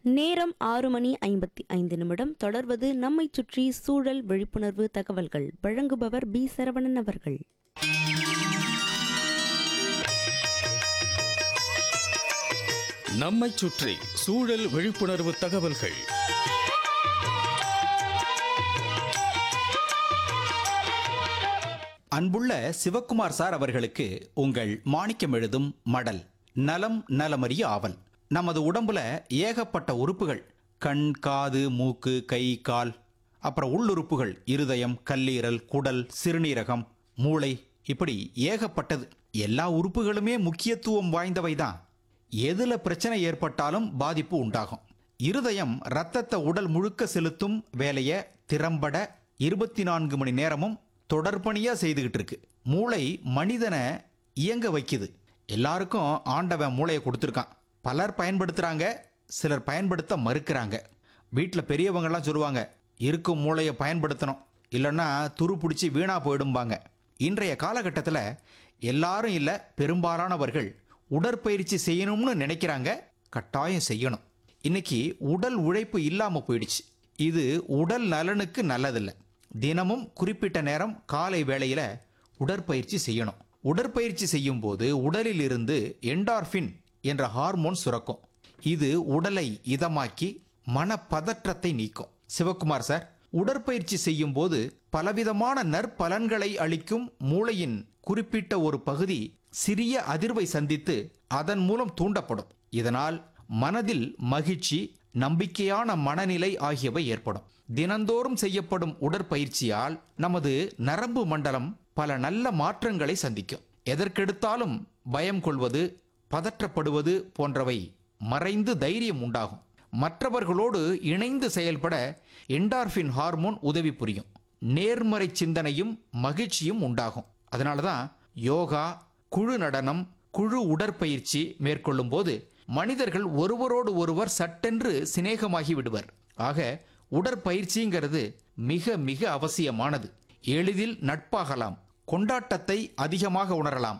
நேரம் ஆறு மணி ஐம்பத்தி ஐந்து நிமிடம் தொடர்வது நம்மை சுற்றி சூழல் விழிப்புணர்வு தகவல்கள் வழங்குபவர் பி சரவணன் அவர்கள் நம்மைச் சுற்றி சூழல் விழிப்புணர்வு தகவல்கள் அன்புள்ள சிவக்குமார் சார் அவர்களுக்கு உங்கள் மாணிக்கம் எழுதும் மடல் நலம் நலமறிய ஆவல் நமது உடம்புல ஏகப்பட்ட உறுப்புகள் கண் காது மூக்கு கை கால் அப்புறம் உள்ளுறுப்புகள் இருதயம் கல்லீரல் குடல் சிறுநீரகம் மூளை இப்படி ஏகப்பட்டது எல்லா உறுப்புகளுமே முக்கியத்துவம் வாய்ந்தவை தான் எதுல பிரச்சனை ஏற்பட்டாலும் பாதிப்பு உண்டாகும் இருதயம் ரத்தத்தை உடல் முழுக்க செலுத்தும் வேலையை திறம்பட இருபத்தி நான்கு மணி நேரமும் தொடர்பணியா செய்துகிட்டு இருக்கு மூளை மனிதனை இயங்க வைக்குது எல்லாருக்கும் ஆண்டவன் மூளையை கொடுத்துருக்கான் பலர் பயன்படுத்துறாங்க சிலர் பயன்படுத்த மறுக்கிறாங்க வீட்டில் பெரியவங்கெல்லாம் சொல்லுவாங்க இருக்கும் மூளையை பயன்படுத்தணும் இல்லைன்னா துரு பிடிச்சி வீணா போயிடும்பாங்க இன்றைய காலகட்டத்தில் எல்லாரும் இல்லை பெரும்பாலானவர்கள் உடற்பயிற்சி செய்யணும்னு நினைக்கிறாங்க கட்டாயம் செய்யணும் இன்னைக்கு உடல் உழைப்பு இல்லாமல் போயிடுச்சு இது உடல் நலனுக்கு நல்லதில்லை தினமும் குறிப்பிட்ட நேரம் காலை வேளையில் உடற்பயிற்சி செய்யணும் உடற்பயிற்சி செய்யும் போது உடலில் இருந்து என்டார்பின் என்ற ஹார்மோன் சுரக்கும் இது உடலை இதமாக்கி மனப்பதற்றத்தை நீக்கும் சிவக்குமார் சார் உடற்பயிற்சி செய்யும் போது பலவிதமான நற்பலன்களை அளிக்கும் மூளையின் குறிப்பிட்ட ஒரு பகுதி சிறிய அதிர்வை சந்தித்து அதன் மூலம் தூண்டப்படும் இதனால் மனதில் மகிழ்ச்சி நம்பிக்கையான மனநிலை ஆகியவை ஏற்படும் தினந்தோறும் செய்யப்படும் உடற்பயிற்சியால் நமது நரம்பு மண்டலம் பல நல்ல மாற்றங்களை சந்திக்கும் எதற்கெடுத்தாலும் பயம் கொள்வது பதற்றப்படுவது போன்றவை மறைந்து தைரியம் உண்டாகும் மற்றவர்களோடு இணைந்து செயல்பட என்டார்பின் ஹார்மோன் உதவி புரியும் நேர்மறை சிந்தனையும் மகிழ்ச்சியும் உண்டாகும் அதனால தான் யோகா குழு நடனம் குழு உடற்பயிற்சி மேற்கொள்ளும் போது மனிதர்கள் ஒருவரோடு ஒருவர் சட்டென்று சிநேகமாகி விடுவர் ஆக உடற்பயிற்சிங்கிறது மிக மிக அவசியமானது எளிதில் நட்பாகலாம் கொண்டாட்டத்தை அதிகமாக உணரலாம்